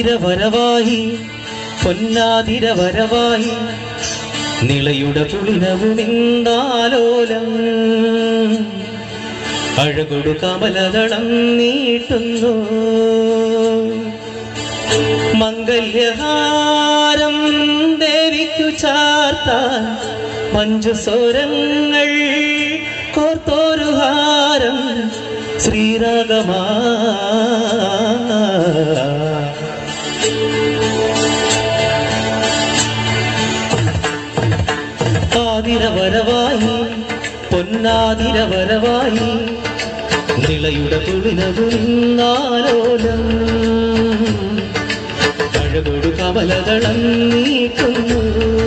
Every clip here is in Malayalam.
ആതിര വരവായി പൊന്നാതിര വരവായി നിളയുടെ പുളിനവുമിന്താലോലം അഴകൊടു കമലദളം നീട്ടുന്നു മംഗല്യഹാരം ദേവിക്കു ചാർത്താൻ മഞ്ജുസ്വരങ്ങൾ കോർത്തോരു ഹാരം ശ്രീരാഗമാ ആതിര വരവായി പൊന്നാതിര വരവായി നിളയുടെ തുളിനവുന്നാലോലം അഴകൊടു കമലതളം നീക്കുന്നു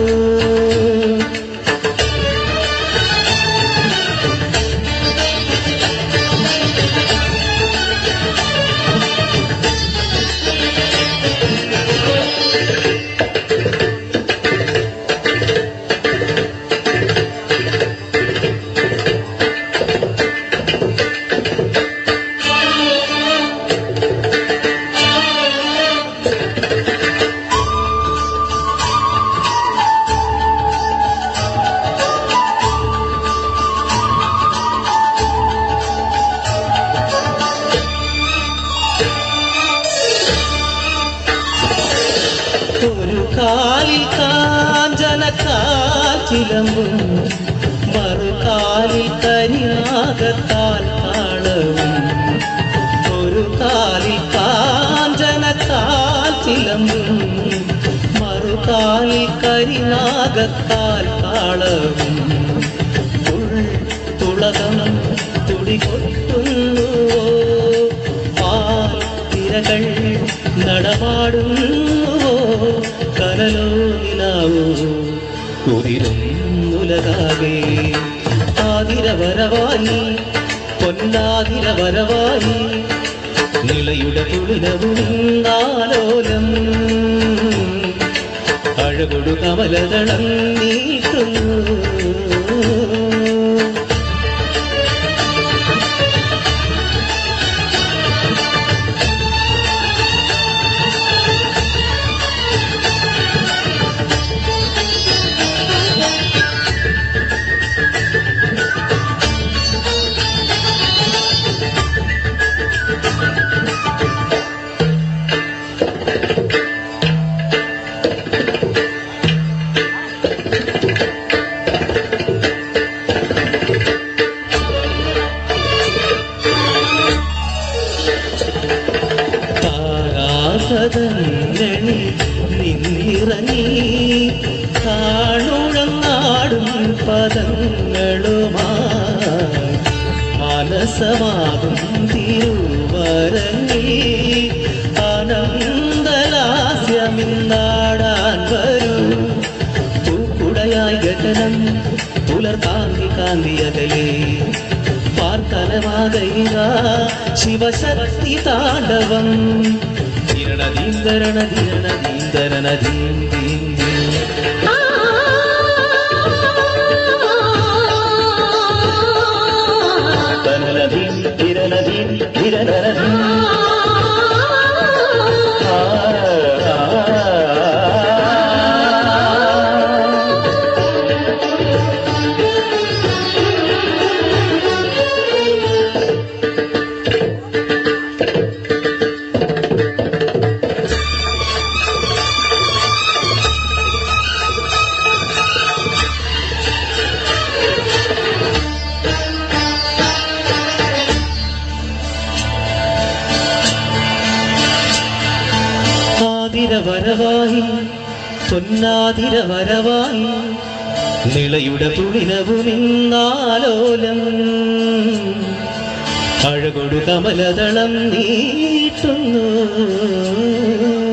ഒരു കാലിൽ കാഞ്ചന കാച്ചിലമ്പും മറുകാലിൽ കരിനാഗത്താൽ താളവും ഒരു കാലിൽ കാഞ്ചന കാച്ചിലമ്പും മറുകാലിൽ കരിനാഗത്താൽ താളവും ഉൾ തുളകം തുടികൊട്ടുന്നുവോ പാൽ തിരകൾ നടമാടുന്നുവോ കനലോ നിലാവോ കുതിരുന്നുലകാകെ ആതിര വരവായി പൊന്നാതിര വരവായി നിളയുടെ തുളിനവും നാലോലം അഴകൊടു കമലതളം നീട്ടുന്നു താരാസതങ്ങളിൽ നിന്നിറങ്ങി കാണുഴങ്ങാടും പദങ്ങളുമായി മനസമാകും തിരുവരങ്ങി ആനന്ദലാസ്യമിന്നാടാൻ വരൂ പൂക്കുടയായി ഗഗനം പുലർ കാന്തി കാന്തിയകലേ പാർത്തലമാകൈക ശിവശക്തി താണ്ഡവം ധീരണ ധീരണ ധീരണ ധീം ധീം ധീം തനലധീം ധിരനധീം ധിരനരധീം ആ, ആ, ആ. ആതിര വരവായി പൊന്നാതിര വരവായി നിളയുടെ തുളിനവുമിന്നാലോലം അഴകൊടു കമലദളം നീട്ടുന്നു